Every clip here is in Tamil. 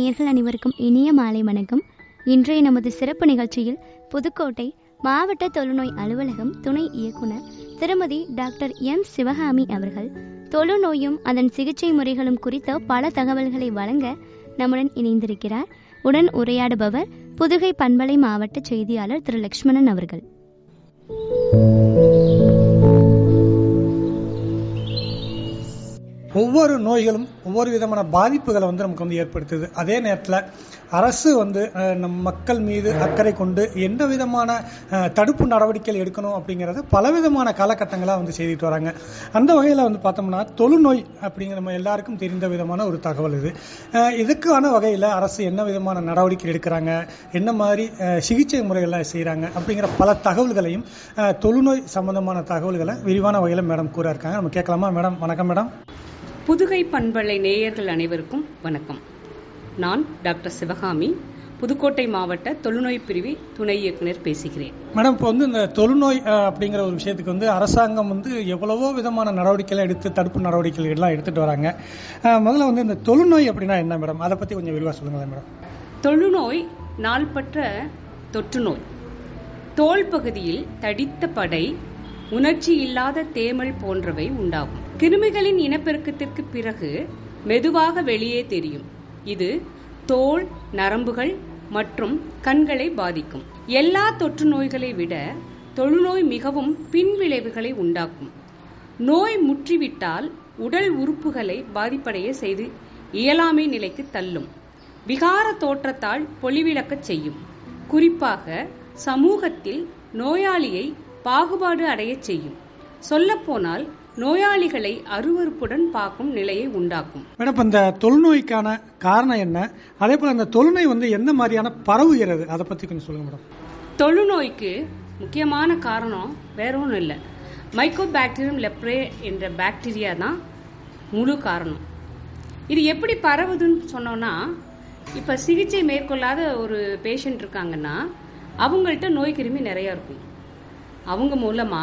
நேயர்கள் அனைவருக்கும் இனிய மாலை வணக்கம் இன்றைய நமது சிறப்பு நிகழ்ச்சியில் புதுக்கோட்டை மாவட்ட தொழுநோய் அலுவலகம் துணை இயக்குனர் திருமதி டாக்டர் எம் சிவகாமி அவர்கள் தொழுநோயும் அதன் சிகிச்சை முறைகளும் குறித்த பல தகவல்களை வழங்க நம்முடன் இணைந்திருக்கிறார் உடன் உரையாடுபவர் புதுகை பண்பலை மாவட்ட செய்தியாளர் திரு லக்ஷ்மணன் அவர்கள் ஒவ்வொரு நோய்களும் ஒவ்வொரு விதமான பாதிப்புகளை வந்து நமக்கு வந்து ஏற்படுத்துது அதே நேரத்தில் அரசு வந்து அஹ், நம் மக்கள் மீது அக்கறை கொண்டு எந்த விதமான அஹ், தடுப்பு நடவடிக்கைகள் எடுக்கணும் அப்படிங்கிறத பலவிதமான காலகட்டங்களாக வந்து செய்துட்டு வராங்க அந்த வகையில் வந்து பார்த்தோம்னா தொழுநோய் அப்படிங்கிற நம்ம எல்லாருக்கும் தெரிந்த விதமான ஒரு தகவல் இது அஹ், இதுக்கான வகையில் அரசு என்ன விதமான நடவடிக்கை எடுக்கிறாங்க என்ன மாதிரி அஹ், சிகிச்சை முறைகளை செய்கிறாங்க அப்படிங்கிற பல தகவல்களையும் அஹ், தொழுநோய் சம்பந்தமான தகவல்களை விரிவான வகையில் மேடம் கூற இருக்காங்க நம்ம கேட்கலாமா மேடம் வணக்கம் மேடம் புதுகை பண்பலை நேயர்கள் அனைவருக்கும் வணக்கம் நான் டாக்டர் சிவகாமி புதுக்கோட்டை மாவட்ட தொழுநோய் பிரிவு துணை இயக்குனர் பேசுகிறேன் மேடம் இப்போ வந்து இந்த தொழுநோய் அஹ், அப்படிங்கிற ஒரு விஷயத்துக்கு வந்து அரசாங்கம் வந்து எவ்வளவோ விதமான நடவடிக்கைகளை எடுத்து தடுப்பு நடவடிக்கைகள் எல்லாம் எடுத்துட்டு வராங்க அஹ், முதல்ல வந்து இந்த தொழுநோய் அப்படின்னா என்ன மேடம் அதை பத்தி கொஞ்சம் விரிவாக சொல்லுங்களேன் மேடம் தொழுநோய் நாள்பற்ற தொற்று நோய் தோல் பகுதியில் தடித்த படை உணர்ச்சி இல்லாத தேமல் போன்றவை உண்டாகும் கிருமிகளின் இனப்பெருக்கத்திற்கு பிறகு மெதுவாக வெளியே தெரியும் இது தோல் நரம்புகள் மற்றும் கண்களை பாதிக்கும் எல்லா தொற்று நோய்களை விட தொழுநோய் மிகவும் பின்விளைவுகளை உண்டாக்கும் நோய் முற்றிவிட்டால் உடல் உறுப்புகளை பாதிப்படைய செய்து இயலாமை நிலைக்கு தள்ளும் விகார தோற்றத்தால் பொலிவிழக்கச் செய்யும் குறிப்பாக சமூகத்தில் நோயாளியை பாகுபாடு அடையச் செய்யும் சொல்லப்போனால் நோயாளிகளை அருவருப்புடன் பார்க்கும் நிலையை உண்டாக்கும் மேடம் இப்போ இந்த தொழுநோய்க்கான காரணம் என்ன அதே போல இந்த தொழுநோய் வந்து எந்த மாதிரியான பரவுகிறது அதை பத்தி கொஞ்சம் சொல்லுங்க மேடம் தொழுநோய்க்கு முக்கியமான காரணம் வேற ஒன்றும் இல்லை மைக்கோபாக்டீரியம் லெப்ரே என்ற பாக்டீரியா தான் முழு காரணம் இது எப்படி பரவுதுன்னு சொன்னோம்னா இப்போ சிகிச்சை மேற்கொள்ளாத ஒரு பேஷண்ட் இருக்காங்கன்னா அவங்கள்ட்ட நோய் கிருமி நிறைய இருக்கும் அவங்க மூலமா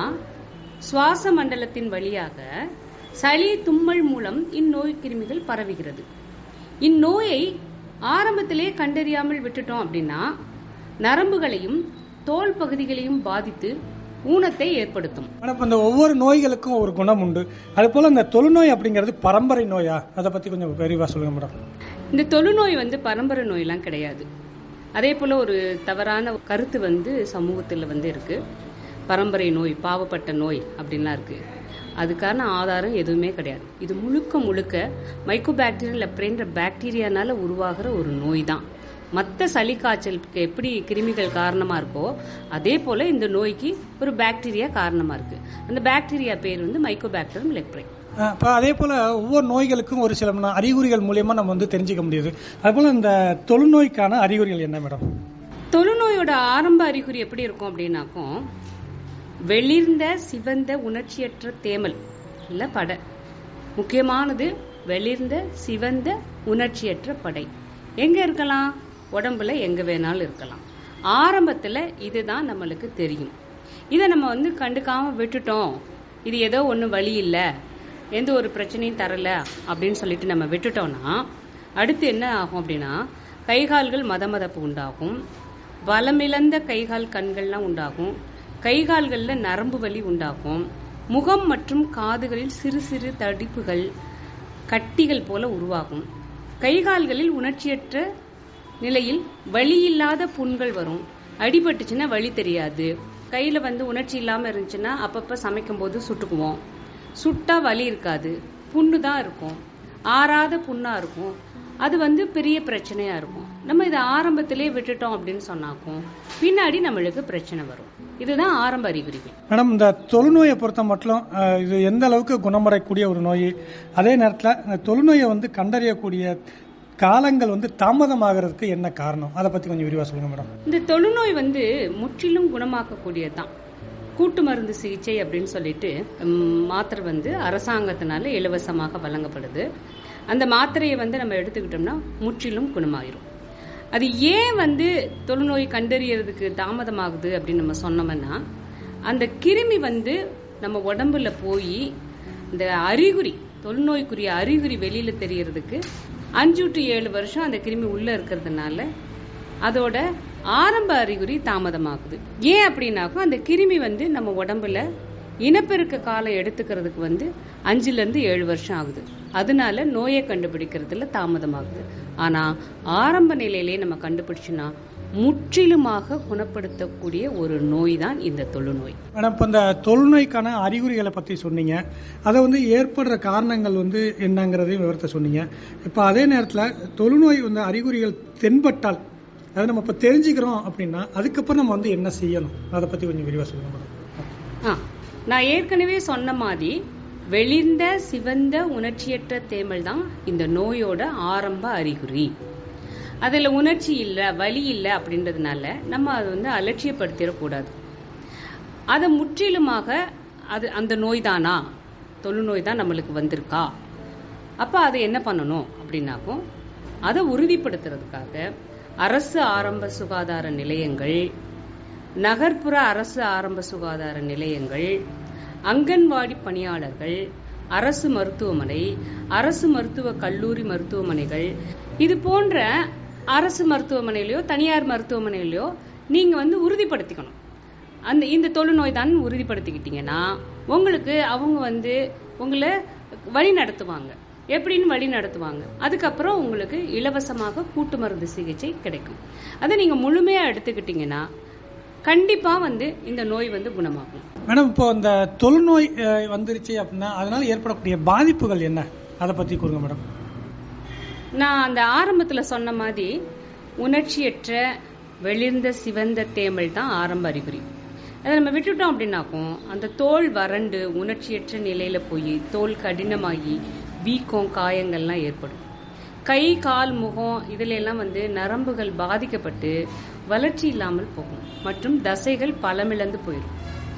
சுவாச மண்டலத்தின் வழியாக சளி தும்மல் மூலம் இந்நோய் கிருமிகள் பரவுகிறது இந்நோயை ஆரம்பத்திலே கண்டறியாமல் விட்டுட்டோம் அப்படின்னா நரம்புகளையும் தோல் பகுதிகளையும் பாதித்து ஊனத்தை ஏற்படுத்தும் மேடம் இப்போ இந்த ஒவ்வொரு நோய்களுக்கும் ஒரு குணம் உண்டு அது போல இந்த தொழுநோய் அப்படிங்கிறது பரம்பரை நோயா அதை பத்தி கொஞ்சம் விரிவாக சொல்லுங்க மேடம் இந்த தொழுநோய் வந்து பரம்பரை நோயெல்லாம் கிடையாது அதே போல ஒரு தவறான கருத்து வந்து சமூகத்தில் வந்து இருக்கு பரம்பரை நோய் பாவப்பட்ட நோய் அப்படின்லாம் இருக்கு அதுக்கான ஆதாரம் எதுவுமே கிடையாது இது முழுக்க முழுக்க மைக்கோபாக்டீரியல் லெப்ரேன்ற பாக்டீரியானால உருவாகிற ஒரு நோய் தான் மற்ற சளி காய்ச்சலுக்கு எப்படி கிருமிகள் காரணமா இருக்கோ அதே போல இந்த நோய்க்கு ஒரு பாக்டீரியா காரணமா இருக்கு அந்த பாக்டீரியா பேர் வந்து மைக்கோபாக்டீரியம் லெப்ரே இப்போ அதே போல ஒவ்வொரு நோய்களுக்கும் ஒரு சில ம- அறிகுறிகள் மூலியமா நம்ம வந்து தெரிஞ்சுக்க முடியுது அதே போல இந்த தொழுநோய்க்கான அறிகுறிகள் என்ன மேடம் தொழுநோயோட ஆரம்ப அறிகுறி எப்படி இருக்கும் அப்படின்னாக்கும் வெளிர்ந்த சிவந்த உணர்ச்சியற்ற தேமல் இல்ல படை முக்கியமானது வெளிர்ந்த சிவந்த உணர்ச்சியற்ற படை எங்க இருக்கலாம் உடம்புல எங்க வேணாலும் இருக்கலாம் ஆரம்பத்துல இதுதான் நம்மளுக்கு தெரியும் இதை நம்ம வந்து கண்டுக்காம விட்டுட்டோம் இது ஏதோ ஒண்ணு வழி இல்ல எந்த ஒரு பிரச்சனையும் தரல அப்படின்னு சொல்லிட்டு நம்ம விட்டுட்டோம்னா அடுத்து என்ன ஆகும் அப்படின்னா கைகால்கள் மதமதப்பு உண்டாகும் பலமிழந்த கைகால் கண்கள்லாம் உண்டாகும் கைகால்கள்ல நரம்பு வலி உண்டாகும் முகம் மற்றும் காதுகளில் சிறு சிறு தடிப்புகள் கட்டிகள் போல உருவாகும் கைகால்களில் உணர்ச்சியற்ற நிலையில் வலி இல்லாத புண்கள் வரும் அடிபட்டுச்சுன்னா வலி தெரியாது கையில வந்து உணர்ச்சி இல்லாம இருந்துச்சுன்னா அப்பப்ப சமைக்கும் போது சுட்டுக்குவோம் சுட்டா வலி இருக்காது புண்ணு தான் இருக்கும் ஆறாத புண்ணா இருக்கும் அது வந்து பெரிய பிரச்சனையா இருக்கும் நம்ம இதை ஆரம்பத்திலே விட்டுட்டோம் அப்படின்னு சொன்னாக்கும் பின்னாடி நம்மளுக்கு பிரச்சனை வரும் இதுதான் ஆரம்ப அறிகுறிகள் மேடம் இந்த தொழுநோயை பொறுத்த மட்டும் அஹ், இது எந்த அளவுக்கு குணமடையக்கூடிய ஒரு நோய் அதே நேரத்தில் இந்த தொழுநோயை வந்து கண்டறியக்கூடிய காலங்கள் வந்து தாமதமாகிறதுக்கு என்ன காரணம் அதை பத்தி கொஞ்சம் விரிவாக சொல்லுங்க மேடம் இந்த தொழுநோய் வந்து முற்றிலும் குணமாக்கக்கூடியதுதான் கூட்டு மருந்து சிகிச்சை அப்படின்னு சொல்லிட்டு ம், மாத்திரை வந்து அரசாங்கத்தினால இலவசமாக வழங்கப்படுது அந்த மாத்திரையை வந்து நம்ம எடுத்துக்கிட்டோம்னா முற்றிலும் குணமாயிரும் அது ஏன் வந்து தொழுநோய் கண்டறியறதுக்கு தாமதமாகுது அப்படின்னு நம்ம சொன்னோம்னா அந்த கிருமி வந்து நம்ம உடம்புல போய் இந்த அறிகுறி தொழுநோய்க்குரிய அறிகுறி வெளியில தெரியறதுக்கு அஞ்சு டு ஏழு வருஷம் அந்த கிருமி உள்ள இருக்கிறதுனால அதோட ஆரம்ப அறிகுறி தாமதமாகுது ஏன் அப்படின்னாக்கும் அந்த கிருமி வந்து நம்ம உடம்புல இனப்பெருக்க காலம் எடுத்துக்கிறதுக்கு வந்து அஞ்சுல இருந்து ஏழு வருஷம் ஆகுது அதனால நோயை கண்டுபிடிக்கிறதுல தாமதமாகுது ஆனா ஆரம்ப நிலையிலேயே நம்ம கண்டுபிடிச்சோம்னா முற்றிலுமாக குணப்படுத்தக்கூடிய ஒரு நோய் தான் இந்த தொழுநோய் மேடம் இப்போ இந்த தொழுநோய்க்கான அறிகுறிகளை பற்றி சொன்னீங்க அதை வந்து ஏற்படுற காரணங்கள் வந்து என்னங்கிறதையும் விவரத்தை சொன்னீங்க இப்போ அதே நேரத்தில் தொழுநோய் வந்து அறிகுறிகள் தென்பட்டால் அதை நம்ம இப்போ தெரிஞ்சுக்கிறோம் அப்படின்னா அதுக்கப்புறம் நம்ம வந்து என்ன செய்யணும் அதை பற்றி கொஞ்சம் விரிவாக சொல்லுங்க மேடம் ஆ, நான் ஏற்கனவே சொன்ன மாதிரி வெளிர்ந்த சிவந்த உணர்ச்சியற்ற தேமல் தான் இந்த நோயோட ஆரம்ப அறிகுறி அதுல உணர்ச்சி இல்ல வலி இல்ல அப்படின்றதுனால நம்ம அதை வந்து அலட்சியப்படுத்திடக்கூடாது அதை முற்றிலுமாக அது அந்த நோய் தானா தொழுநோய் தான் நம்மளுக்கு வந்திருக்கா அப்ப அதை என்ன பண்ணணும் அப்படின்னாக்கும் அதை உறுதிப்படுத்துறதுக்காக அரசு ஆரம்ப சுகாதார நிலையங்கள் நகர்ப்புற அரசு ஆரம்ப சுகாதார நிலையங்கள் அங்கன்வாடி பணியாளர்கள் அரசு மருத்துவமனை அரசு மருத்துவ கல்லூரி மருத்துவமனைகள் இது போன்ற அரசு மருத்துவமனையிலயோ தனியார் மருத்துவமனையிலயோ நீங்க வந்து உறுதிப்படுத்திக்கணும் அந்த இந்த தொழுநோய் தான் உறுதிப்படுத்திக்கிட்டீங்கன்னா உங்களுக்கு அவங்க வந்து உங்களை வழி நடத்துவாங்க எப்படின்னு வழி நடத்துவாங்க அதுக்கப்புறம் உங்களுக்கு இலவசமாக கூட்டு மருந்து சிகிச்சை கிடைக்கும் அதை நீங்க முழுமையா எடுத்துக்கிட்டீங்கன்னா கண்டிப்பா வந்து இந்த நோய் வந்து குணமாகும் மேடம் இப்போ இந்த தொழுநோய் அஹ், வந்துருச்சு அப்படின்னா அதனால ஏற்படக்கூடிய பாதிப்புகள் என்ன அதை பற்றி கூறுங்க மேடம் நான் அந்த ஆரம்பத்துல சொன்ன மாதிரி உணர்ச்சியற்ற வெளிர்ந்த சிவந்த தேமல் தான் ஆரம்ப அறிகுறி அதை நம்ம விட்டுட்டோம் அப்படின்னாக்கும் அந்த தோல் வறண்டு உணர்ச்சியற்ற நிலையில போய் தோல் கடினமாகி வீக்கம் காயங்கள்லாம் ஏற்படும் கை கால் முகம் இதுல எல்லாம் வந்து நரம்புகள் பாதிக்கப்பட்டு வளர்ச்சி இல்லாமல் போகும் மற்றும் தசைகள் பலமிழந்து போயிடும்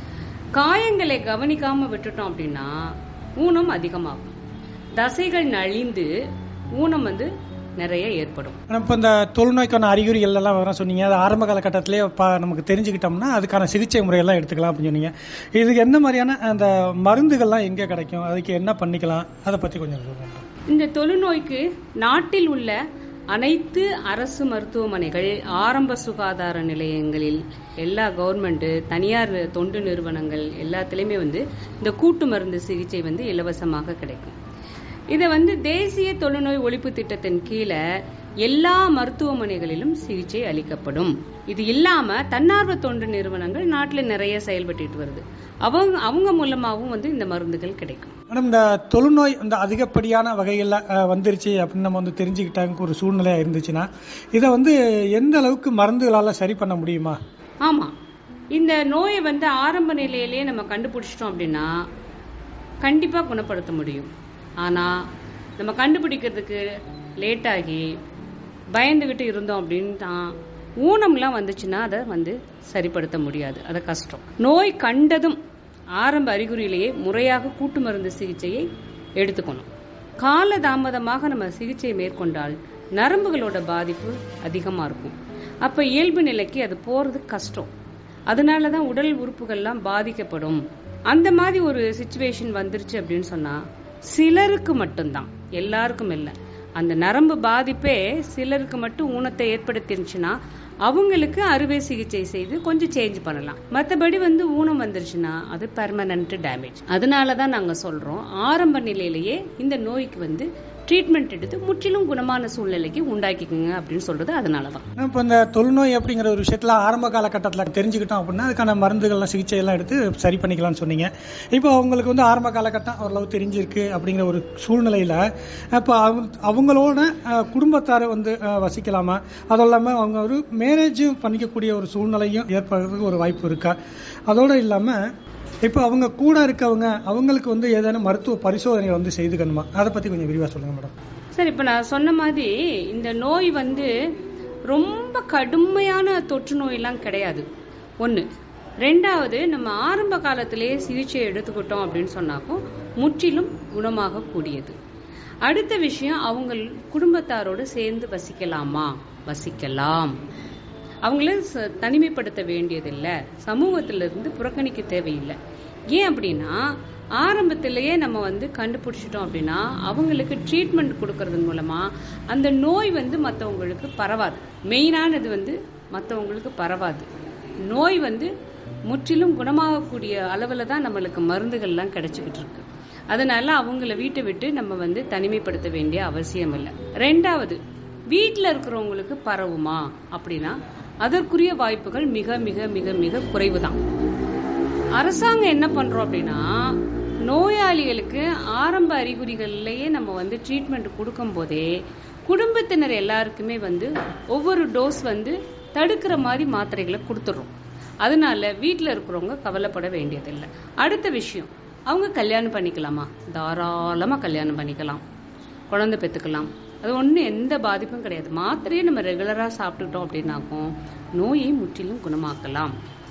காயங்களை கவனிக்காம விட்டுட்டோம் அப்படின்னா ஊனம் அதிகமாகும் தசைகள் நலிந்து ஊனம் வந்து நிறைய ஏற்படும் மேடம் இப்போ இந்த தொழுநோய்க்கான அறிகுறிகள் எல்லாம் வர சொன்னீங்க அது ஆரம்ப காலகட்டத்திலே ப- நமக்கு தெரிஞ்சுக்கிட்டோம்னா அதுக்கான சிகிச்சை முறையெல்லாம் எடுத்துக்கலாம் அப்படின்னு சொன்னீங்க இதுக்கு என்ன மாதிரியான அந்த மருந்துகள்லாம் எங்கே கிடைக்கும் அதுக்கு என்ன பண்ணிக்கலாம் அதை பற்றி கொஞ்சம் சொல்லுங்க மேடம். இந்த தொழுநோய்க்கு நாட்டில் உள்ள அனைத்து அரசு மருத்துவமனைகள் ஆரம்ப சுகாதார நிலையங்களில் எல்லா கவர்மெண்ட் தனியார் தொண்டு நிறுவனங்கள் எல்லாத்துலயுமே வந்து இந்த கூட்டு மருந்து சிகிச்சை வந்து இலவசமாக கிடைக்கும் இதை வந்து தேசிய தொழுநோய் ஒழிப்பு திட்டத்தின் கீழே எல்லா மருத்துவமனைகளிலும் சிகிச்சை அளிக்கப்படும் இது இல்லாம தன்னார்வ தொண்டு நிறுவனங்கள் நாட்டுல நிறைய செயல்பட்டுட்டு வருது அவங்க அவங்க மூலமாகவும் வந்து இந்த மருந்துகள் கிடைக்கும் மேடம் இந்த தொழுநோய் இந்த அதிகப்படியான வகையில் வந்துருச்சு அப்படின்னு நம்ம வந்து தெரிஞ்சுக்கிட்டாங்க ஒரு சூழ்நிலையாக இருந்துச்சுன்னா இதை வந்து எந்த அளவுக்கு மருந்துகளால் சரி பண்ண முடியுமா ஆமா இந்த நோயை வந்து ஆரம்ப நிலையிலேயே நம்ம கண்டுபிடிச்சிட்டோம் அப்படின்னா கண்டிப்பா குணப்படுத்த முடியும் ஆனா நம்ம கண்டுபிடிக்கிறதுக்கு லேட் ஆகி பயந்துகிட்டு இருந்தோம் அப்படின்னு தான் ஊனம்லாம் வந்துச்சுன்னா அதை வந்து சரிப்படுத்த முடியாது அது கஷ்டம் நோய் கண்டதும் ஆரம்ப அறிகுறியிலேயே முறையாக கூட்டு மருந்து சிகிச்சையை எடுத்துக்கணும் கால தாமதமாக நம்ம சிகிச்சையை மேற்கொண்டால் நரம்புகளோட பாதிப்பு அதிகமா இருக்கும் அப்ப இயல்பு நிலைக்கு அது போறது கஷ்டம் அதனால தான் உடல் உறுப்புகள்லாம் பாதிக்கப்படும் அந்த மாதிரி ஒரு சுச்சுவேஷன் வந்துருச்சு அப்படின்னு சொன்னா சிலருக்கு மட்டும்தான் எல்லாருக்கும் இல்லை அந்த நரம்பு பாதிப்பே சிலருக்கு மட்டும் ஊனத்தை ஏற்படுத்திருச்சுன்னா அவங்களுக்கு அறுவை சிகிச்சை செய்து கொஞ்சம் சேஞ்ச் பண்ணலாம் மற்றபடி வந்து ஊனம் வந்துருச்சுன்னா அது பெர்மனன்ட் டேமேஜ் அதனால தான் நாங்கள் சொல்றோம் ஆரம்ப நிலையிலேயே இந்த நோய்க்கு வந்து ட்ரீட்மெண்ட் எடுத்து முற்றிலும் குணமான சூழ்நிலைக்கு உண்டாக்கிக்கோங்க அப்படின்னு சொல்றது அதனால தான் இப்போ இந்த தொழுநோய் அப்படிங்கிற ஒரு விஷயத்துல ஆரம்ப காலகட்டத்தில் தெரிஞ்சுக்கிட்டோம் அப்படின்னா அதுக்கான மருந்துகள்லாம் சிகிச்சை எல்லாம் எடுத்து சரி பண்ணிக்கலாம்னு சொன்னீங்க இப்போ அவங்களுக்கு வந்து ஆரம்ப காலகட்டம் ஓரளவு தெரிஞ்சிருக்கு அப்படிங்கிற ஒரு சூழ்நிலையில இப்போ அவங்க- அவங்களோட அஹ், குடும்பத்தாரை வந்து அஹ், வசிக்கலாமா அதுவும் இல்லாமல் அவங்க ஒரு மேரேஜும் பண்ணிக்கக்கூடிய ஒரு சூழ்நிலையும் ஏற்படுறதுக்கு ஒரு வாய்ப்பு இருக்கா அதோட இல்லாமல் இப்போ அவங்க கூட இருக்கவங்க அவங்களுக்கு வந்து ஏதேனும் மருத்துவ பரிசோதனை வந்து செய்துக்கணுமா அதை பற்றி கொஞ்சம் விரிவாக சொல்லுங்க மேடம் சரி இப்ப நான் சொன்ன மாதிரி இந்த நோய் வந்து ரொம்ப கடுமையான தொற்று நோயெல்லாம் கிடையாது ஒண்ணு ரெண்டாவது நம்ம ஆரம்ப காலத்திலேயே சிகிச்சை எடுத்துக்கிட்டோம் அப்படின்னு சொன்னாக்கும் முற்றிலும் குணமாக கூடியது அடுத்த விஷயம் அவங்க குடும்பத்தாரோட சேர்ந்து வசிக்கலாமா வசிக்கலாம் அவங்கள ச- தனிமைப்படுத்த வேண்டியதில்லை சமூகத்திலிருந்து புறக்கணிக்க தேவையில்லை ஏன் அப்படின்னா ஆரம்பத்திலேயே நம்ம வந்து கண்டுபிடிச்சிட்டோம் அப்படின்னா அவங்களுக்கு ட்ரீட்மெண்ட் கொடுக்கறது மூலமா அந்த நோய் வந்து மற்றவங்களுக்கு பரவாது மெயினானது வந்து மற்றவங்களுக்கு பரவாது நோய் வந்து முற்றிலும் குணமாகக்கூடிய அளவில் தான் நம்மளுக்கு மருந்துகள்லாம் கிடைச்சிக்கிட்டு இருக்கு அதனால அவங்கள வீட்டை விட்டு நம்ம வந்து தனிமைப்படுத்த வேண்டிய அவசியம் இல்லை ரெண்டாவது வீட்டில் இருக்கிறவங்களுக்கு பரவுமா அப்படின்னா அதற்குரிய வாய்ப்புகள் மிக மிக மிக மிக குறைவு தான் அரசாங்கம் என்ன பண்றோம் அப்படின்னா நோயாளிகளுக்கு ஆரம்ப அறிகுறிகள்லயே நம்ம வந்து ட்ரீட்மெண்ட் கொடுக்கும் போதே குடும்பத்தினர் எல்லாருக்குமே வந்து ஒவ்வொரு டோஸ் வந்து தடுக்கிற மாதிரி மாத்திரைகளை கொடுத்துட்றோம் அதனால வீட்டில் இருக்கிறவங்க கவலைப்பட வேண்டியதில்லை அடுத்த விஷயம் அவங்க கல்யாணம் பண்ணிக்கலாமா தாராளமாக கல்யாணம் பண்ணிக்கலாம் குழந்தை பெற்றுக்கலாம் அது ஒன்றும் எந்த பாதிப்பும் கிடையாது மாத்திரையை நம்ம ரெகுலராக சாப்பிட்டுட்டோம் அப்படின்னாக்கும் நோயை முற்றிலும் குணமாக்கலாம்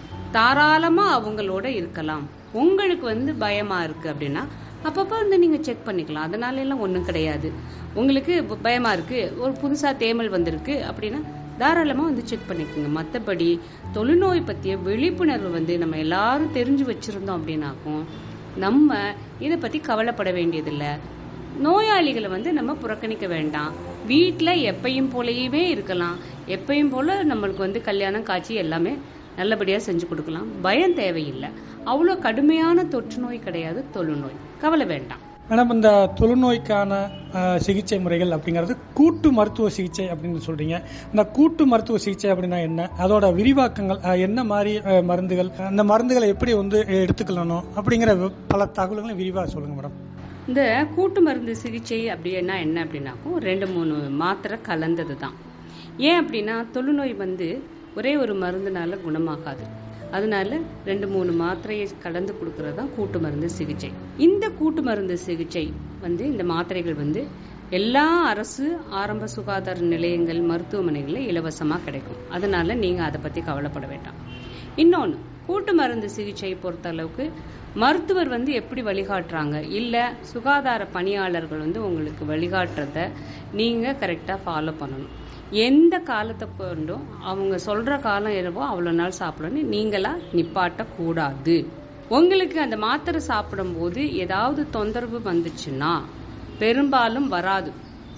தாராளமா அவங்களோட இருக்கலாம் உங்களுக்கு வந்து பயமா இருக்கு அப்படின்னா அப்பப்போ வந்து நீங்க செக் பண்ணிக்கலாம் அதனால எல்லாம் ஒன்றும் கிடையாது உங்களுக்கு ப- பயமா இருக்கு ஒரு புதுசா தேமல் வந்திருக்கு அப்படின்னா தாராளமா வந்து செக் பண்ணிக்கோங்க மற்றபடி தொழுநோய் பத்திய விழிப்புணர்வு வந்து நம்ம எல்லாரும் தெரிஞ்சு வச்சிருந்தோம் அப்படின்னாக்கும் நம்ம இதை பத்தி கவலைப்பட வேண்டியதில்லை நோயாளிகளை வந்து நம்ம புறக்கணிக்க வேண்டாம் வீட்டில் எப்பயும் போலயுமே இருக்கலாம் எப்பயும் போல நம்மளுக்கு வந்து கல்யாணம் காட்சி எல்லாமே நல்லபடியா செஞ்சு கொடுக்கலாம் பயம் தேவையில்லை அவ்வளோ கடுமையான தொற்று நோய் கிடையாது தொழுநோய் கவலை வேண்டாம் மேடம் இந்த தொழுநோய்க்கான அஹ், சிகிச்சை முறைகள் அப்படிங்கிறது கூட்டு மருத்துவ சிகிச்சை அப்படின்னு சொல்றீங்க இந்த கூட்டு மருத்துவ சிகிச்சை அப்படின்னா என்ன அதோட விரிவாக்கங்கள் அஹ், என்ன மாதிரி அஹ், மருந்துகள் அந்த மருந்துகளை எப்படி வந்து எடுத்துக்கணும் அப்படிங்கிற வி- பல தகவல்களை விரிவாக சொல்லுங்க மேடம் இந்த கூட்டு மருந்து சிகிச்சை அப்படின்னா என்ன அப்படின்னாக்கும் ரெண்டு மூணு மாத்திரை கலந்தது தான் ஏன் அப்படின்னா தொழுநோய் வந்து ஒரே ஒரு மருந்துனால குணமாகாது அதனால ரெண்டு மூணு மாத்திரையை கலந்து கொடுக்கறது தான் கூட்டு மருந்து சிகிச்சை இந்த கூட்டு மருந்து சிகிச்சை வந்து இந்த மாத்திரைகள் வந்து எல்லா அரசு ஆரம்ப சுகாதார நிலையங்கள் மருத்துவமனைகளில் இலவசமாக கிடைக்கும் அதனால நீங்க அதை பத்தி கவலைப்பட வேண்டாம் இன்னொன்று கூட்டு மருந்து சிகிச்சை பொறுத்த அளவுக்கு மருத்துவர் வந்து எப்படி வழிகாட்டுறாங்க இல்ல சுகாதார பணியாளர்கள் வந்து உங்களுக்கு வழிகாட்டுறத நீங்க கரெக்டா ஃபாலோ பண்ணணும் எந்த காலத்தை கொண்டும் அவங்க சொல்ற காலம் எதுவோ அவ்வளவு நாள் சாப்பிடணும் நீங்களா நிப்பாட்ட கூடாது உங்களுக்கு அந்த மாத்திரை சாப்பிடும்போது ஏதாவது தொந்தரவு வந்துச்சுன்னா பெரும்பாலும் வராது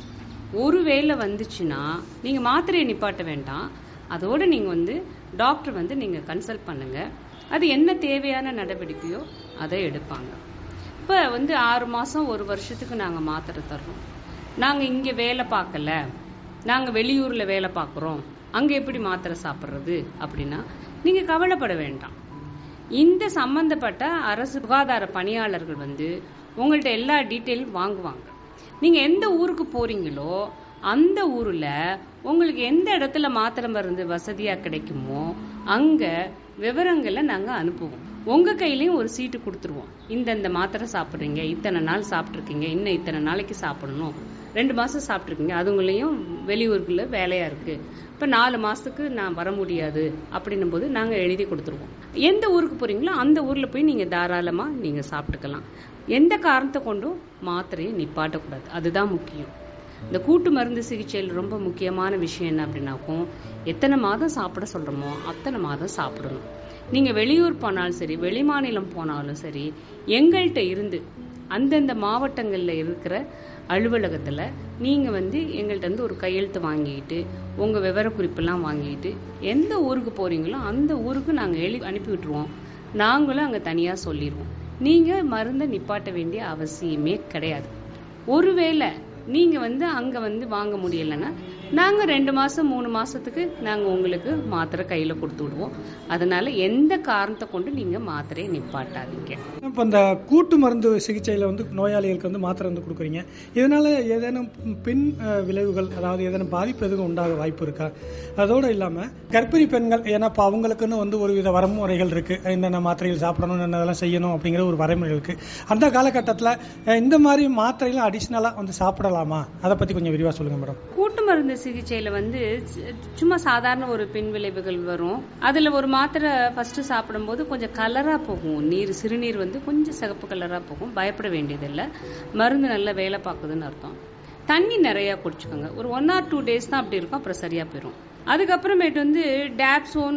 ஒருவேளை வந்துச்சுன்னா நீங்க மாத்திரையை நிப்பாட்ட வேண்டாம் அதோட நீங்க வந்து டாக்டர் வந்து நீங்க கன்சல்ட் பண்ணுங்க அது என்ன தேவையான நடவடிக்கையோ அதை எடுப்பாங்க இப்ப வந்து ஆறு மாசம் ஒரு வருஷத்துக்கு நாங்க மாத்திரை தர்றோம் நாங்க இங்க வேலை பார்க்கல நாங்க வெளியூர்ல வேலை பார்க்குறோம் அங்க எப்படி மாத்திரை சாப்பிடுறது அப்படின்னா நீங்க கவலைப்பட வேண்டாம் இந்த சம்பந்தப்பட்ட அரசு சுகாதார பணியாளர்கள் வந்து உங்கள்ட்ட எல்லா டீட்டெயிலும் வாங்குவாங்க நீங்க எந்த ஊருக்கு போறீங்களோ அந்த ஊர்ல உங்களுக்கு எந்த இடத்துல மாத்திரை மருந்து வசதியா கிடைக்குமோ அங்க விவரங்களை நாங்க அனுப்புவோம் உங்க கையிலயும் ஒரு சீட்டு கொடுத்துருவோம் இந்தந்த மாத்திரை சாப்பிடுறீங்க இத்தனை நாள் சாப்பிட்ருக்கீங்க இன்னும் இத்தனை நாளைக்கு சாப்பிடணும் ரெண்டு மாசம் சாப்பிட்ருக்கீங்க அதுங்களையும் வெளியூருக்குள்ள வேலையா இருக்கு இப்ப நாலு மாசத்துக்கு நான் வர முடியாது அப்படின்னும் போது நாங்க எழுதி கொடுத்துருவோம் எந்த ஊருக்கு போறீங்களோ அந்த ஊர்ல போய் நீங்க தாராளமா நீங்க சாப்பிட்டுக்கலாம் எந்த காரணத்தை கொண்டும் மாத்திரையை நிப்பாட்டக்கூடாது அதுதான் முக்கியம் இந்த கூட்டு மருந்து சிகிச்சையில் ரொம்ப முக்கியமான விஷயம் என்ன அப்படின்னாக்கும் எத்தனை மாதம் சாப்பிட சொல்றோமோ அத்தனை மாதம் சாப்பிடணும் நீங்க வெளியூர் போனாலும் சரி வெளிமாநிலம் போனாலும் சரி எங்கள்கிட்ட இருந்து அந்தந்த மாவட்டங்கள்ல இருக்கிற அலுவலகத்துல நீங்க வந்து எங்கள்கிட்ட இருந்து ஒரு கையெழுத்து வாங்கிட்டு உங்க விவரக்குறிப்பெல்லாம் வாங்கிட்டு எந்த ஊருக்கு போறீங்களோ அந்த ஊருக்கு நாங்க எழுதி அனுப்பி விட்டுருவோம் நாங்களும் அங்க தனியா சொல்லிடுவோம் நீங்க மருந்தை நிப்பாட்ட வேண்டிய அவசியமே கிடையாது ஒருவேளை நீங்க வந்து அங்க வந்து வாங்க முடியலன்னா நாங்க ரெண்டு மாசம் மூணு மாசத்துக்கு நாங்க உங்களுக்கு மாத்திரை கையில கொடுத்து விடுவோம் அதனால எந்த காரணத்தை கொண்டு நீங்க மாத்திரையை நிப்பாட்டாதீங்க இப்போ இந்த கூட்டு மருந்து சிகிச்சையில் வந்து நோயாளிகளுக்கு வந்து மாத்திரை வந்து கொடுக்குறீங்க இதனால ஏதேனும் பின் அஹ், விளைவுகள் அதாவது ஏதேனும் பாதிப்பு எதுவும் உண்டாக வாய்ப்பு இருக்கா அதோடு இல்லாமல் கர்ப்பிணி பெண்கள் ஏன்னா இப்போ அவங்களுக்குன்னு வந்து ஒரு வித வரமுறைகள் இருக்கு என்னென்ன மாத்திரைகள் சாப்பிடணும் என்னென்னலாம் செய்யணும் அப்படிங்கிற ஒரு வரைமுறை இருக்கு அந்த காலகட்டத்தில் இந்த மாதிரி மாத்திரைகள் அடிஷ்னலாக வந்து சாப்பிடலாமா அதை பற்றி கொஞ்சம் விரிவாக சொல்லுங்க மேடம் கூட்டு மருந்து சிகிச்சையில வந்து சு- சும்மா சாதாரண ஒரு பின் விளைவுகள் வரும் அதுல ஒரு மாத்திரை ஃபர்ஸ்ட் சாப்பிடும்போது கொஞ்சம் கலரா போகும் நீர் சிறுநீர் வந்து கொஞ்சம் சிகப்பு கலரா போகும் பயப்பட வேண்டியதில்லை மருந்து நல்லா வேலை பார்க்குதுன்னு அர்த்தம் தண்ணி நிறைய குடிச்சுக்கோங்க ஒரு ஒன் ஆர் டூ டேஸ் தான் அப்படி இருக்கும் அப்புறம் சரியா போயிடும் அதுக்கப்புறமேட்டு வந்து டேப்சோன்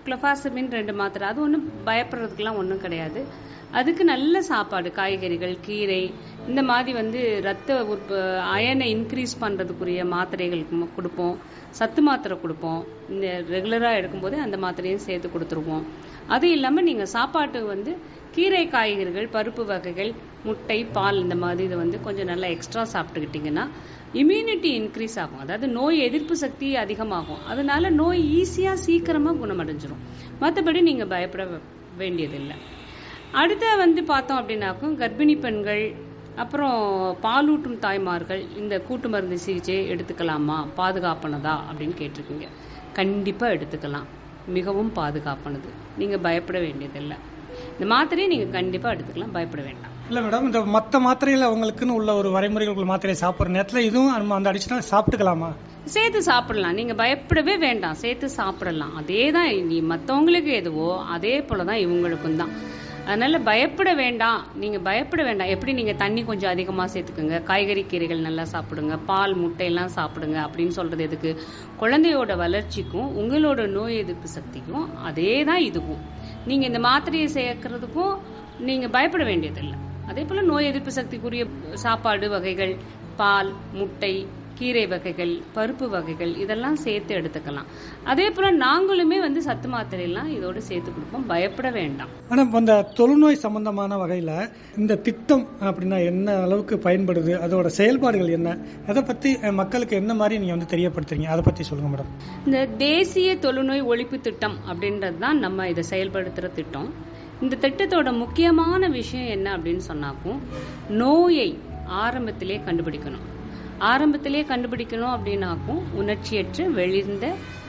குளோஃபாசமின் ரெண்டு மாத்திரை அது ஒன்றும் பயப்படுறதுக்கெல்லாம் ஒன்றும் கிடையாது அதுக்கு நல்ல சாப்பாடு காய்கறிகள் கீரை இந்த மாதிரி வந்து ரத்த உற்ப அயனை இன்க்ரீஸ் பண்ணுறதுக்குரிய மாத்திரைகள் கு- கொடுப்போம் சத்து மாத்திரை கொடுப்போம் இந்த ரெகுலராக எடுக்கும்போது அந்த மாத்திரையும் சேர்த்து கொடுத்துருவோம் அது இல்லாமல் நீங்கள் சாப்பாட்டு வந்து கீரை காய்கறிகள் பருப்பு வகைகள் முட்டை பால் இந்த மாதிரி இதை வந்து கொஞ்சம் நல்லா எக்ஸ்ட்ரா சாப்பிட்டுக்கிட்டிங்கன்னா இம்யூனிட்டி இன்க்ரீஸ் ஆகும் அதாவது நோய் எதிர்ப்பு சக்தி அதிகமாகும் அதனால நோய் ஈஸியாக சீக்கிரமாக குணமடைஞ்சிரும் மற்றபடி நீங்கள் பயப்பட வே- வேண்டியதில்லை அடுத்த வந்து பார்த்தோம் அப்படின்னாக்கும் கர்ப்பிணி பெண்கள் அப்புறம் பாலூட்டும் தாய்மார்கள் இந்த கூட்டு மருந்து சிகிச்சை எடுத்துக்கலாமா பாதுகாப்பானதா அப்படின்னு கேட்டிருக்கீங்க கண்டிப்பாக எடுத்துக்கலாம் மிகவும் பாதுகாப்பானது நீங்கள் பயப்பட வேண்டியதில்லை இந்த மாத்திரையை நீங்கள் கண்டிப்பாக எடுத்துக்கலாம் பயப்பட வேண்டாம் இல்ல மேடம் இந்த மத்த மாத்திரையில அவங்களுக்குன்னு உள்ள ஒரு வரைமுறைகள் உள்ள மாத்திரையை சாப்பிடுற நேரத்துல இதுவும் நம்ம அந்த அடிஷனல் சாப்பிட்டுக்கலாமா சேர்த்து சாப்பிடலாம் நீங்க பயப்படவே வேண்டாம் சேர்த்து சாப்பிடலாம் அதே தான் நீ மற்றவங்களுக்கு எதுவோ அதே போல தான் இவங்களுக்கும் தான் அதனால பயப்பட வேண்டாம் நீங்க பயப்பட வேண்டாம் எப்படி நீங்க தண்ணி கொஞ்சம் அதிகமா சேர்த்துக்குங்க காய்கறி கீரைகள் நல்லா சாப்பிடுங்க பால் முட்டை எல்லாம் சாப்பிடுங்க அப்படின்னு சொல்றது எதுக்கு குழந்தையோட வளர்ச்சிக்கும் உங்களோட நோய் எதிர்ப்பு சக்திக்கும் அதே தான் இதுவும் நீங்க இந்த மாத்திரையை சேர்க்கறதுக்கும் நீங்க பயப்பட வேண்டியதில்லை அதே போல நோய் எதிர்ப்பு சக்திக்குரிய சாப்பாடு வகைகள் பால் முட்டை கீரை வகைகள் பருப்பு வகைகள் இதெல்லாம் சேர்த்து எடுத்துக்கலாம் அதே போல நாங்களுமே வந்து சத்து மாத்திரை எல்லாம் இதோட சேர்த்து கொடுப்போம் பயப்பட வேண்டாம் ஆனா இப்ப இந்த தொழுநோய் சம்பந்தமான வகையில இந்த திட்டம் அப்படின்னா என்ன அளவுக்கு பயன்படுது அதோட செயல்பாடுகள் என்ன அதை பத்தி அஹ், மக்களுக்கு என்ன மாதிரி நீங்க வந்து தெரியப்படுத்துறீங்க அதை பத்தி சொல்லுங்க மேடம் இந்த தேசிய தொழுநோய் ஒழிப்பு திட்டம் அப்படின்றது தான் நம்ம இதை செயல்படுத்துற திட்டம் இந்த திட்டத்தோட முக்கியமான விஷயம் என்ன அப்படின்னு சொன்னாக்கும் நோயை ஆரம்பத்திலே கண்டுபிடிக்கணும் ஆரம்பத்திலே கண்டுபிடிக்கணும் அப்படின்னாக்கும் உணர்ச்சியற்ற வெளிர்ந்த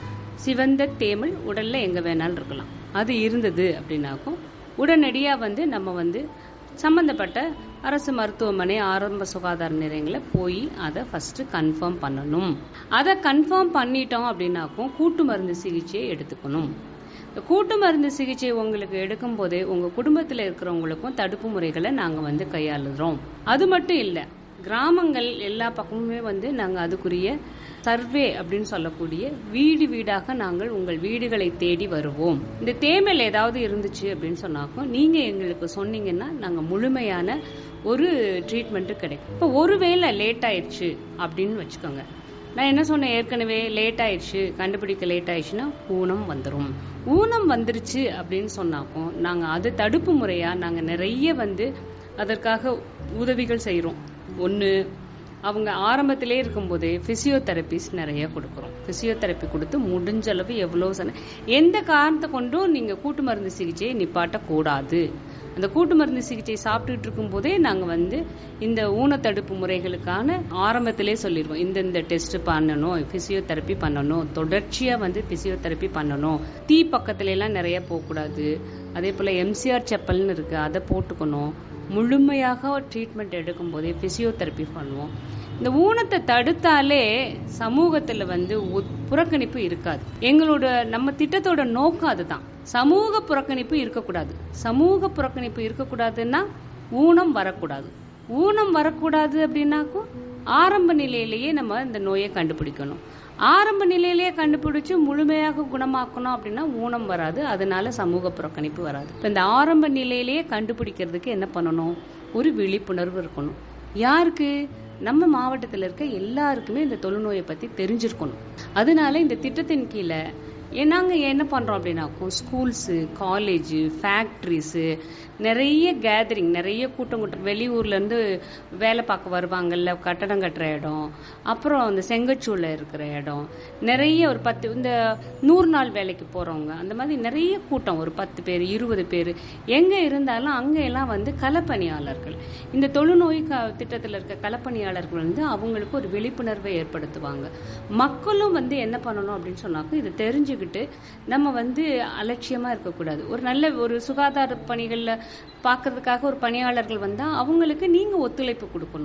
சிவந்த தேமல் உடல்ல எங்க வேணாலும் இருக்கலாம் அது இருந்தது அப்படின்னாக்கும் உடனடியா வந்து நம்ம வந்து சம்பந்தப்பட்ட அரசு மருத்துவமனை ஆரம்ப சுகாதார நிலையங்களை போய் அதை ஃபர்ஸ்ட் கன்ஃபார்ம் பண்ணணும் அதை கன்ஃபார்ம் பண்ணிட்டோம் அப்படின்னாக்கும் கூட்டு மருந்து சிகிச்சையை எடுத்துக்கணும் இந்த கூட்டு மருந்து சிகிச்சை உங்களுக்கு எடுக்கும் போதே உங்க குடும்பத்துல இருக்கிறவங்களுக்கும் தடுப்பு முறைகளை நாங்க வந்து கையாளுறோம் அது மட்டும் இல்ல கிராமங்கள் எல்லா பக்கமுமே வந்து நாங்க அதுக்குரிய சர்வே அப்படின்னு சொல்லக்கூடிய வீடு வீடாக நாங்கள் உங்கள் வீடுகளை தேடி வருவோம் இந்த தேமல் ஏதாவது இருந்துச்சு அப்படின்னு சொன்னாக்கும் நீங்க எங்களுக்கு சொன்னீங்கன்னா நாங்க முழுமையான ஒரு ட்ரீட்மெண்ட் கிடைக்கும் இப்போ ஒருவேளை லேட் ஆயிடுச்சு அப்படின்னு வச்சுக்கோங்க நான் என்ன சொன்னேன் ஏற்கனவே லேட் ஆயிடுச்சு கண்டுபிடிக்க லேட் ஆயிடுச்சுன்னா ஊனம் வந்துரும் ஊனம் வந்துருச்சு அப்படின்னு சொன்னாக்கும் நாங்க அது தடுப்பு முறையா நாங்க நிறைய வந்து அதற்காக உதவிகள் செய்றோம் ஒண்ணு அவங்க ஆரம்பத்திலே இருக்கும்போதே பிசியோதெரபிஸ் நிறைய கொடுக்குறோம் பிசியோதெரப்பி கொடுத்து முடிஞ்ச அளவு எவ்வளவு சன எந்த காரணத்தை கொண்டும் நீங்க கூட்டு மருந்து சிகிச்சையை நிப்பாட்டக்கூடாது அந்த கூட்டு மருந்து சிகிச்சை சாப்பிட்டுட்டு இருக்கும் போதே நாங்க வந்து இந்த ஊனத்தடுப்பு முறைகளுக்கான ஆரம்பத்திலே சொல்லிடுவோம் இந்த இந்த டெஸ்ட் பண்ணணும் பிசியோதெரப்பி பண்ணணும் தொடர்ச்சியா வந்து பிசியோதெரப்பி பண்ணணும் தீ பக்கத்துல எல்லாம் நிறைய போகக்கூடாது அதே போல எம்சிஆர் செப்பல்னு இருக்கு அதை போட்டுக்கணும் முழுமையாக ட்ரீட்மெண்ட் எடுக்கும் போதே பிசியோதெரப்பி பண்ணுவோம் இந்த ஊனத்தை தடுத்தாலே சமூகத்துல வந்து ஒத்- புறக்கணிப்பு இருக்காது எங்களோட நம்ம திட்டத்தோட நோக்கம் அதுதான் சமூக புறக்கணிப்பு இருக்கக்கூடாது சமூக புறக்கணிப்பு இருக்கக்கூடாதுன்னா ஊனம் வரக்கூடாது ஊனம் வரக்கூடாது அப்படின்னாக்கும் ஆரம்ப நிலையிலேயே நம்ம இந்த நோயை கண்டுபிடிக்கணும் ஆரம்ப நிலையிலேயே கண்டுபிடிச்சு முழுமையாக குணமாக்கணும் அப்படின்னா ஊனம் வராது அதனால சமூக புறக்கணிப்பு வராது இப்ப இந்த ஆரம்ப நிலையிலேயே கண்டுபிடிக்கிறதுக்கு என்ன பண்ணணும் ஒரு விழிப்புணர்வு இருக்கணும் யாருக்கு நம்ம மாவட்டத்தில் இருக்க எல்லாருக்குமே இந்த தொழுநோயை பத்தி தெரிஞ்சிருக்கணும் அதனால இந்த திட்டத்தின் கீழே ஏ- நாங்க என்ன பண்றோம் அப்படின்னாக்கும் ஸ்கூல்ஸு காலேஜ் ஃபேக்ட்ரிஸு நிறைய கேதரிங் நிறைய கூட்டம் கூட்டம் வெளியூர்ல இருந்து வேலை பார்க்க வருவாங்கல்ல கட்டடம் கட்டுற இடம் அப்புறம் இந்த செங்கச்சூள இருக்கிற இடம் நிறைய ஒரு பத்து இந்த நூறு நாள் வேலைக்கு போறவங்க அந்த மாதிரி நிறைய கூட்டம் ஒரு பத்து பேர் இருபது பேர் எங்க இருந்தாலும் அங்க எல்லாம் வந்து களப்பணியாளர்கள் இந்த தொழுநோய் க- திட்டத்துல இருக்க களப்பணியாளர்கள் வந்து அவங்களுக்கு ஒரு விழிப்புணர்வை ஏற்படுத்துவாங்க மக்களும் வந்து என்ன பண்ணணும் அப்படின்னு சொன்னாக்க இதை தெரிஞ்சுக்கிட்டு நம்ம வந்து அலட்சியமா இருக்கக்கூடாது ஒரு நல்ல ஒரு சுகாதார பணிகள்ல பார்க்கறதுக்காக ஒரு பணியாளர்கள் வந்தா அவங்களுக்கு நீங்க ஒத்துழைப்பு கொடுக்கணும்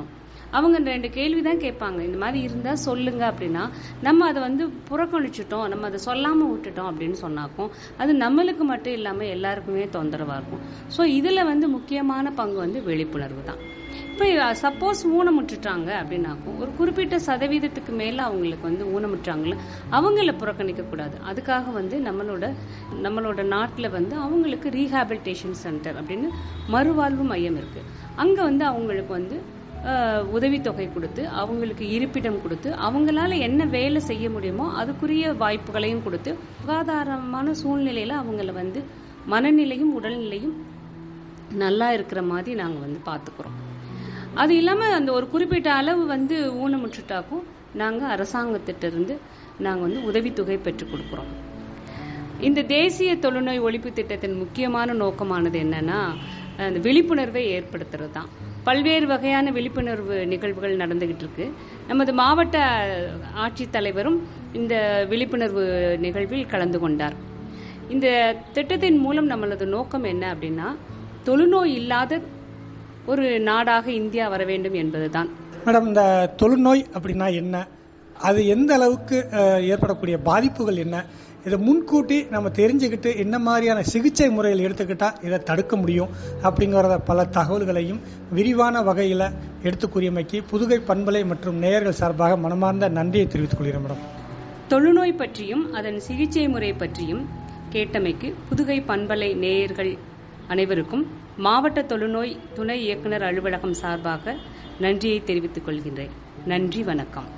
அவங்க ரெண்டு கேள்வி தான் கேட்பாங்க இந்த மாதிரி இருந்தா சொல்லுங்க அப்படின்னா நம்ம அதை வந்து புறக்கணிச்சிட்டோம் நம்ம அதை சொல்லாம விட்டுட்டோம் அப்படின்னு சொன்னாக்கும் அது நம்மளுக்கு மட்டும் இல்லாம எல்லாருக்குமே தொந்தரவா இருக்கும் ஸோ இதுல வந்து முக்கியமான பங்கு வந்து விழிப்புணர்வு தான் இப்போ சப்போஸ் ஊனமுற்றுட்டாங்க அப்படின்னாக்கும் ஒரு குறிப்பிட்ட சதவீதத்துக்கு மேல அவங்களுக்கு வந்து ஊனமுற்றாங்கள அவங்கள புறக்கணிக்க கூடாது அதுக்காக வந்து நம்மளோட நம்மளோட நாட்டுல வந்து அவங்களுக்கு ரீஹாபிலிட்டேஷன் சென்டர் அப்படின்னு மறுவாழ்வு மையம் இருக்கு அங்க வந்து அவங்களுக்கு வந்து அஹ், உதவித்தொகை கொடுத்து அவங்களுக்கு இருப்பிடம் கொடுத்து அவங்களால என்ன வேலை செய்ய முடியுமோ அதுக்குரிய வாய்ப்புகளையும் கொடுத்து சுகாதாரமான சூழ்நிலையில அவங்கள வந்து மனநிலையும் உடல்நிலையும் நல்லா இருக்கிற மாதிரி நாங்க வந்து பாத்துக்கிறோம் அது இல்லாம அந்த ஒரு குறிப்பிட்ட அளவு வந்து ஊனமுற்றுட்டாக்கும் நாங்க அரசாங்கத்திட்ட இருந்து நாங்க வந்து உதவித்தொகை பெற்றுக் கொடுக்கிறோம் இந்த தேசிய தொழுநோய் ஒழிப்பு திட்டத்தின் முக்கியமான நோக்கமானது என்னன்னா அந்த விழிப்புணர்வை ஏற்படுத்துறது தான் பல்வேறு வகையான விழிப்புணர்வு நிகழ்வுகள் நடந்துகிட்டு இருக்கு நமது மாவட்ட ஆட்சித்தலைவரும் இந்த விழிப்புணர்வு நிகழ்வில் கலந்து கொண்டார் இந்த திட்டத்தின் மூலம் நம்மளது நோக்கம் என்ன அப்படின்னா தொழுநோய் இல்லாத ஒரு நாடாக இந்தியா வர வேண்டும் என்பதுதான் மேடம் இந்த தொழுநோய் அப்படின்னா என்ன அது எந்த அளவுக்கு அஹ், ஏற்படக்கூடிய பாதிப்புகள் என்ன இதை முன்கூட்டி நம்ம தெரிஞ்சுக்கிட்டு என்ன மாதிரியான சிகிச்சை முறைகள் எடுத்துக்கிட்டா இதை தடுக்க முடியும் அப்படிங்கிறத பல தகவல்களையும் விரிவான வகையில் எடுத்து கூறியமைக்கு புதுகை பண்பலை மற்றும் நேயர்கள் சார்பாக மனமார்ந்த நன்றியை தெரிவித்துக் கொள்கிறேன் மேடம் தொழுநோய் பற்றியும் அதன் சிகிச்சை முறை பற்றியும் கேட்டமைக்கு புதுகை பண்பலை நேயர்கள் அனைவருக்கும் மாவட்ட தொழுநோய் துணை இயக்குனர் அலுவலகம் சார்பாக நன்றியை தெரிவித்துக் கொள்கின்றேன் நன்றி வணக்கம்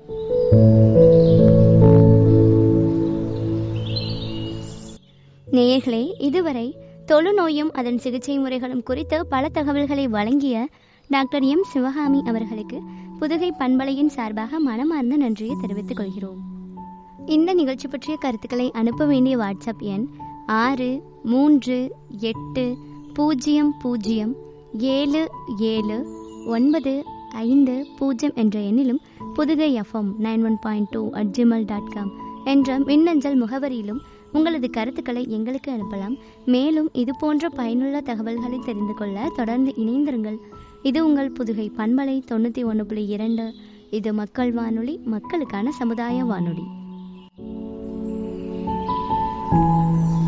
நேயர்களே இதுவரை தொழுநோயும் அதன் சிகிச்சை முறைகளும் குறித்து பல தகவல்களை வழங்கிய டாக்டர் எம் சிவகாமி அவர்களுக்கு புதுகை பண்பலையின் சார்பாக மனமார்ந்த நன்றியை தெரிவித்துக் கொள்கிறோம் இந்த நிகழ்ச்சி பற்றிய கருத்துக்களை அனுப்ப வேண்டிய வாட்ஸ்அப் எண் ஆறு மூன்று எட்டு பூஜ்ஜியம் பூஜ்ஜியம் ஏழு ஏழு ஒன்பது ஐந்து பூஜ்ஜியம் என்ற எண்ணிலும் Pudugai FM nine one point two at Gmail dot com என்ற மின்னஞ்சல் முகவரியிலும் உங்களது கருத்துக்களை எங்களுக்கு அனுப்பலாம் மேலும் இது போன்ற பயனுள்ள தகவல்களை தெரிந்து கொள்ள தொடர்ந்து இணைந்திருங்கள் இது உங்கள் புதுகை பண்பலை தொண்ணூற்றி ஒன்று புள்ளி இரண்டு இது மக்கள் வானொலி மக்களுக்கான சமுதாய வானொலி